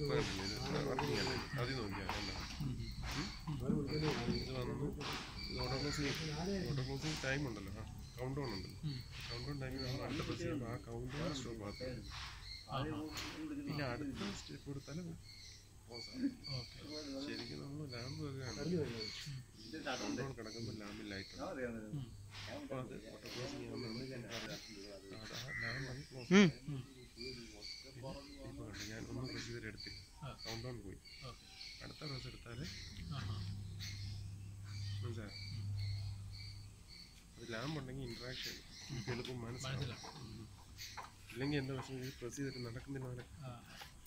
ഇപ്പൊ കണ്ടില്ലേ ഇത് വർക്കിംഗ് അല്ലേ ആദ്യം നോക്കിയാ കണ്ടോ ഇത് വന്നു ഇത് auto closing auto closing time ഉണ്ടല്ലോ ആ കൗണ്ട് ഡൗൺ ഉണ്ടല്ലോ കൗണ്ട് ഡൗൺ ടൈമിൽ നമ്മൾ അടുത്ത പ്രസ് ചെയ്യുമ്പോൾ ആ കൗണ്ട് ഡൗൺ സ്റ്റോപ്പ് ആക്കും പിന്നെ അടുത്ത സ്റ്റെപ്പ് കൊടുത്താലും ശരിക്കും നമ്മൾ ലാമ്പ് വെക്കുകയാണ് കൗണ്ട് ഡൗൺ കിടക്കുമ്പോൾ ലാമ്പിൽ ലൈറ്റ് അപ്പോൾ അത് ഓട്ടോ ക്ലോസിങ് ലാമ്പ് ക്ലോസ് ഇപ്പോൾ കണ്ടു ഞാൻ ഒന്ന് പ്രസ് ചെയ്തിട്ട് എടുത്തില്ല കൗണ്ട് ഡൗൺ പോയി അടുത്ത പ്രസ് എടുത്താൽ മനസ്സിലായോ അത് ലാമ്പ് ഉണ്ടെങ്കിൽ ഇൻട്രാക്ഷൻ എളുപ്പം മനസ്സിലാവും ഉം. ഇല്ലെങ്കിൽ എന്താ പ്രശ്നം ഇത് പ്രസ് ചെയ്തിട്ട് നടക്കുന്നില്ല പോലെ